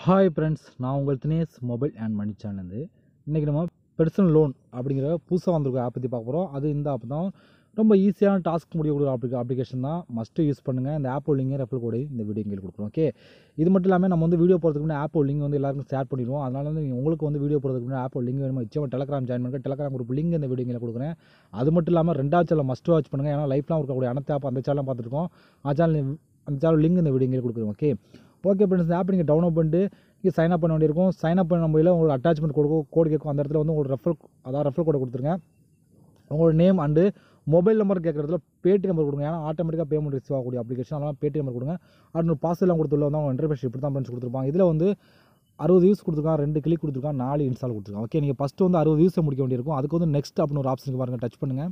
hi friends நான் உங்கள் Dinesh mobile and money channel இன்றைக்கி நம்ம பெர்சனல் லோன் அப்படிங்கிற புதுசாக வந்திருக்க ஆப் பற்றி பார்க்க போகிறோம் அது இந்த ஆப் தான் ரொம்ப ஈஸியான டாஸ்க் முடியக்கூடிய அப்ளிகே அப்ளிகேஷன் தான் மஸ்ட்டு யூஸ் பண்ணுங்கள் இந்த ஆப் லிங்க் ரெஃபர் கோடு இந்த வீடியோ இங்கே கொடுக்குறோம் ஓகே இது மட்டும் இல்லாமல் நம்ம வந்து வீடியோ போகிறதுக்கு முன்னாடி ஆப் லிங்க் வந்து எல்லாருக்கும் ஷேர் பண்ணிடுவோம் அதனால வந்து நீங்க உங்களுக்கு வந்து வீடியோ போகிறதுக்கு முன்னாடி ஆப் லிங்க் வேணுமா நிச்சயமாக டெலகிராம் ஜாயின் பண்ணுங்க டெலகிராம் குரூப் லிங்க் இந்த வீடியோ இங்கே கொடுக்குறேன் அது மட்டும் இல்லாமல் ரெண்டாவது சேனல் மஸ்ட் வாட்ச் பண்ணுங்கள் ஏன்னா லைஃப்லாம் இருக்கக்கூடிய அனைத்து ஆப் அந்த சேனலாம் பார்த்துருக்கோம் அந்த சேனல் அந்த சேனல் லிங்க் இந்த வீடியோ இங்கே கொடுக்குறோம் ஓகே ஓகே ஃப்ரெண்ட்ஸ் இந்த ஆப் நீங்கள் டவுன்லோட் பண்ணிட்டு நீங்கள் சைன் அப் பண்ண வேண்டியிருக்கும் சைன் அப் பண்ண மொபைலில் உங்களுக்கு அட்டாச்மெண்ட் கொடுக்கும் கோடு கேட்கும் அந்த இடத்துல வந்து உங்களுக்கு ரெஃபர் அதாவது ரெஃபர் கோடை கொடுத்துருங்க உங்களோட நேம் அண்டு மொபைல் நம்பர் கேட்குறதுல பேடி நம்பர் கொடுங்க ஏன்னா ஆட்டோமேட்டிக்காக பேமெண்ட் ரிசீவ் ஆகக்கூடிய அப்ளிகேஷன் அதனால் பேடி நம்பர் கொடுங்க அடுத்து பாஸ்லாம் கொடுத்துள்ள வந்து அவங்க இன்டர்ஃபேஸ் இப்படி தான் ஃப்ரெண்ட்ஸ் கொடுத்துருப்பாங்க இதில் வந்து அறுபது யூஸ் கொடுத்துருக்கான் ரெண்டு கிளிக் கொடுத்துருக்கான் நாலு இன்ஸ்டால் கொடுத்துருக்கான் ஓகே நீங்கள் ஃபஸ்ட்டு வந்து அறுபது யூஸை முடிக்க வேண்டியிருக்கும் அதுக்கு வந்து நெக்ஸ்ட் அப்படின்னு ஒரு ஆப்ஷனுக்கு பாருங்கள் டச் பண்ணுங்கள்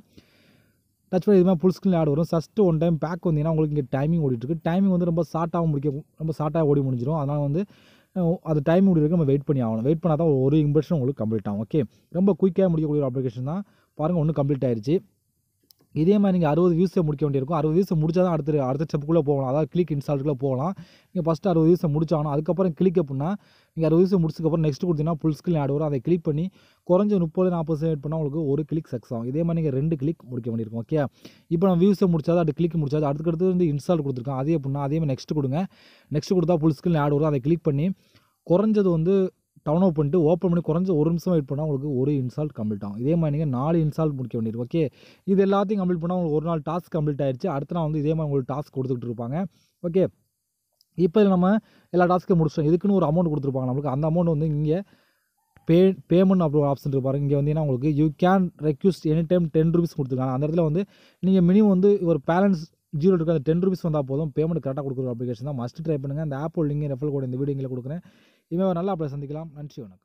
டச் பண்ணி இதுமாதிரி ஃபுல் ஸ்க்ரீன் ஆட் வரும் ஃபஸ்ட்டு ஒன் டைம் பேக் வந்தீங்கன்னா உங்களுக்கு இங்கே டைமிங் ஓடிட்டுருக்கு டைமிங் வந்து ரொம்ப ஷார்ட்டாக முடிக்க ரொம்ப ஷார்ட்டாக ஓடி முடிஞ்சிடும் அதனால் வந்து அஹ், அது டைம் முடிவு வரைக்கும் நம்ம வெயிட் பண்ணி ஆகணும் வெயிட் பண்ணால் தான் ஒரு இம்ப்ரெஷன் உங்களுக்கு கம்ப்ளீட் ஆகும் ஓகே ரொம்ப குயிக்காக முடிக்கக்கூடிய ஒரு அப்ளிகேஷன் தான் பாருங்கள் ஒன்று கம்ப்ளீட் ஆயிருச்சு இதே மாதிரி நீங்கள் அறுபது வியூஸை முடிக்க வேண்டியிருக்கும் அறுபது வியூஸை முடிச்சா தான் அடுத்த அடுத்த ஸ்டெப்புக்குள்ளே போகலாம் அதாவது கிளிக் இன்ஸ்டாலுக்குள்ளே போகலாம் நீங்கள் ஃபஸ்ட்டு அறுபது வியூஸை முடிச்சாகணும் அதுக்கப்புறம் கிளிக் அப்படின்னா நீங்கள் அறுபது வியூஸை முடிச்சதுக்கப்புறம் நெக்ஸ்ட் கொடுத்தீங்கன்னா ஃபுல் ஸ்க்ரீன் ஆட் வரும் அதை கிளிக் பண்ணி குறைஞ்ச முப்பது நாற்பது செகண்ட் பண்ணால் உங்களுக்கு ஒரு கிளிக் சக்ஸ் ஆகும் இதே மாதிரி நீங்கள் ரெண்டு கிளிக் முடிக்க வேண்டியிருக்கும் ஓகே இப்போ நான் வியூஸை முடிச்சாது அது கிளிக் முடிச்சாது அடுத்தடுத்து வந்து இன்ஸ்டால் கொடுத்துருக்கோம் அதே அப்படின்னா அதே மாதிரி நெக்ஸ்ட் கொடுங்க நெக்ஸ்ட் கொடுத்தா ஃபுல் ஸ்க்ரீன் ஆட் வரும் அதை கிளிக் பண்ணி குறைஞ்சது வந்து டவுன் அவுட் பண்ணிட்டு ஓப்பன் பண்ணி குறைஞ்ச ஒரு நிமிஷம் வெயிட் பண்ணால் உங்களுக்கு ஒரு இன்ஸ்டால் கம்ப்ளீட் ஆகும் இதே மாதிரி நீங்கள் நாலு இன்ஸ்டால் முடிக்க வேண்டியிருக்கும் ஓகே இது எல்லாத்தையும் கம்ப்ளீட் பண்ணால் உங்களுக்கு ஒரு நாள் டாஸ்க் கம்ப்ளீட் ஆயிடுச்சு அடுத்த நாள் வந்து இதே மாதிரி உங்களுக்கு டாஸ்க் கொடுத்துட்டு இருப்பாங்க ஓகே இப்போ நம்ம எல்லா டாஸ்க்கும் முடிச்சிட்டோம் இதுக்குன்னு ஒரு அமௌண்ட் கொடுத்துருப்பாங்க நம்மளுக்கு அந்த அமௌண்ட் வந்து இங்கே பே பேமெண்ட் அப்படி ஒரு ஆப்ஷன் இருப்பாரு இங்கே வந்தீங்கன்னா உங்களுக்கு you can request any time ten rupees கொடுத்துருக்காங்க அந்த இடத்துல வந்து நீங்கள் மினிமம் வந்து ஒரு பேலன்ஸ் ஜீரோ இருக்குது அந்த டென் ருபீஸ் வந்தால் போதும் பேமெண்ட் கரெக்டாக கொடுக்குற அப்ளிகேஷன் தான் மஸ்ட் ட்ரை பண்ணுங்கள் அந்த ஆப் லிங்க் ரெஃபர் கோட் இந்த வீடியோ இங்கே கொடுக்குறேன் இதுமாதிரி ஒரு நல்ல அப்ளை சந்திக்கலாம் நன்றி வணக்கம்